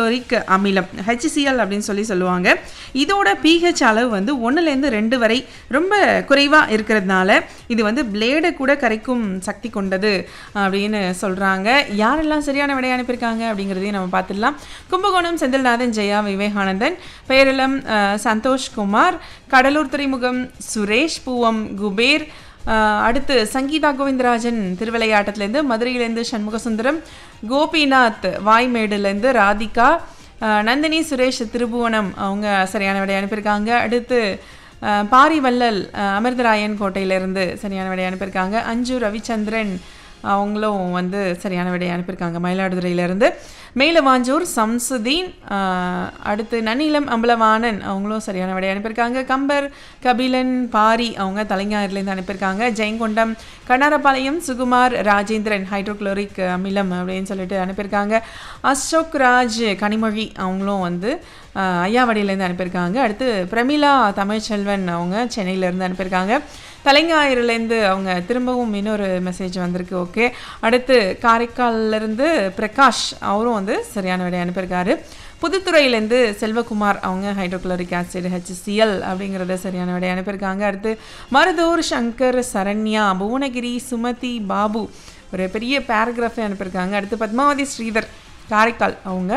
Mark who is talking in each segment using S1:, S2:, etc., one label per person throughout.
S1: hydrochloric அமிலம் HCL அப்படின்னு சொல்லி சொல்லுவாங்க இதோட பிஹெச் அளவு வந்து ஒன்றுலேருந்து ரெண்டு வரை ரொம்ப குறைவாக இருக்கிறதுனால இது வந்து பிளேடை கூட கரைக்கும் சக்தி கொண்டது அப்படின்னு சொல்கிறாங்க யாரெல்லாம் சரியான விடை அனுப்பியிருக்காங்க அப்படிங்கிறதையும் நம்ம பார்த்துடலாம் கும்பகோணம் செந்தில்நாதன் ஜெயா விவேகானந்தன் பேரளம் அஹ், சந்தோஷ்குமார் கடலூர் துறைமுகம் சுரேஷ் பூவம் குபேர் அஹ், அடுத்து சங்கீதா கோவிந்தராஜன் திருவிளையாட்டத்துலேருந்து மதுரையிலேருந்து சண்முகசுந்தரம் கோபிநாத் வாய்மேடுலேருந்து ராதிகா அஹ், நந்தினி சுரேஷ் திருபுவனம் அவங்க சரியான விடை அனுப்பியிருக்காங்க அடுத்து அஹ், பாரிவள்ளல் அஹ், அமிர்தராயன் கோட்டையிலேருந்து சரியான விடை அனுப்பியிருக்காங்க அஞ்சு ரவிச்சந்திரன் அவங்களும் வந்து சரியான விடை அனுப்பியிருக்காங்க மயிலாடுதுறையிலேருந்து மேலவாஞ்சூர் சம்சுதீன் ஆஹ், அடுத்து நன்னிலம் அம்பலவாணன் அவங்களும் சரியான விடை அனுப்பியிருக்காங்க கம்பர் கபிலன் பாரி அவங்க தலைஞாயிலேருந்து அனுப்பியிருக்காங்க ஜெயங்கொண்டம் கண்ணாரப்பாளையம் சுகுமார் ராஜேந்திரன் ஹைட்ரோக்ளோரிக் அமிலம் அப்படின்னு சொல்லிட்டு அனுப்பியிருக்காங்க அசோக் ராஜ் கனிமொழி அவங்களும் வந்து ஆஹ், ஐயாவடியிலேருந்து அனுப்பியிருக்காங்க அடுத்து பிரமிளா தமிழ்ச்செல்வன் அவங்க சென்னையிலேருந்து அனுப்பியிருக்காங்க தலைஞாயிறுலேருந்து அவங்க திரும்பவும் இன்னொரு மெசேஜ் வந்திருக்கு ஓகே அடுத்து காரைக்கால்லேருந்து பிரகாஷ் அவரும் வந்து சரியான விடை அனுப்பியிருக்காரு புதுத்துறையிலேருந்து செல்வகுமார் அவங்க ஹைட்ரோக்ளோரிக் ஆசிட் ஹெச்சிசிஎல் அப்படிங்கிறத சரியான விடை அனுப்பியிருக்காங்க அடுத்து மருதூர் சங்கர் சரண்யா புவனகிரி சுமதி பாபு ஒரு பெரிய பேராகிராஃபே அனுப்பியிருக்காங்க அடுத்து பத்மாவதி ஸ்ரீதர் காரைக்கால் அவங்க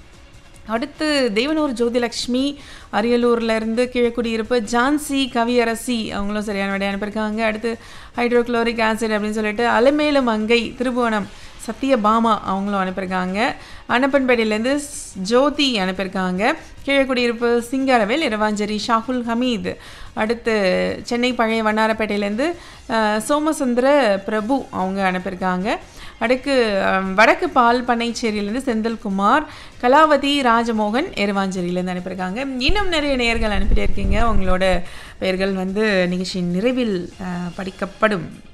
S1: அடுத்து தேவனூர் ஜோதிலக்ஷ்மி அரியலூர்ல இருந்து கீழக்குடியிருப்பு ஜான்சி கவியரசி அவங்களும் சரியான விடை அனுப்பியிருக்காங்க அடுத்து ஹைட்ரோக்ளோரிக் ஆசிட் அப்படின்னு சொல்லிட்டு அலமேலு மங்கை திருபுவனம் சத்யபாமா அவங்களும் அனுப்பியிருக்காங்க அன்னப்பன்பேட்டையிலேருந்து ஸ்- ஜோதி அனுப்பியிருக்காங்க கீழக்குடியிருப்பு சிங்காரவேல் இரவாஞ்சேரி ஷாகுல் ஹமீத் அடுத்து சென்னை பழைய வண்ணாரப்பேட்டையிலேருந்து அஹ், சோமசுந்தர பிரபு அவங்க அனுப்பியிருக்காங்க அடுக்கு அஹ், வடக்கு பால் பண்ணைச்சேரியிலேருந்து செந்தில்குமார் கலாவதி ராஜமோகன் எருவாஞ்சேரியிலேருந்து அனுப்பியிருக்காங்க இன்னும் நிறைய நேயர்கள் அனுப்பிட்டே இருக்கீங்க உங்களோட பெயர்கள் வந்து நிகழ்ச்சியின் நிறைவில் அஹ், படிக்கப்படும்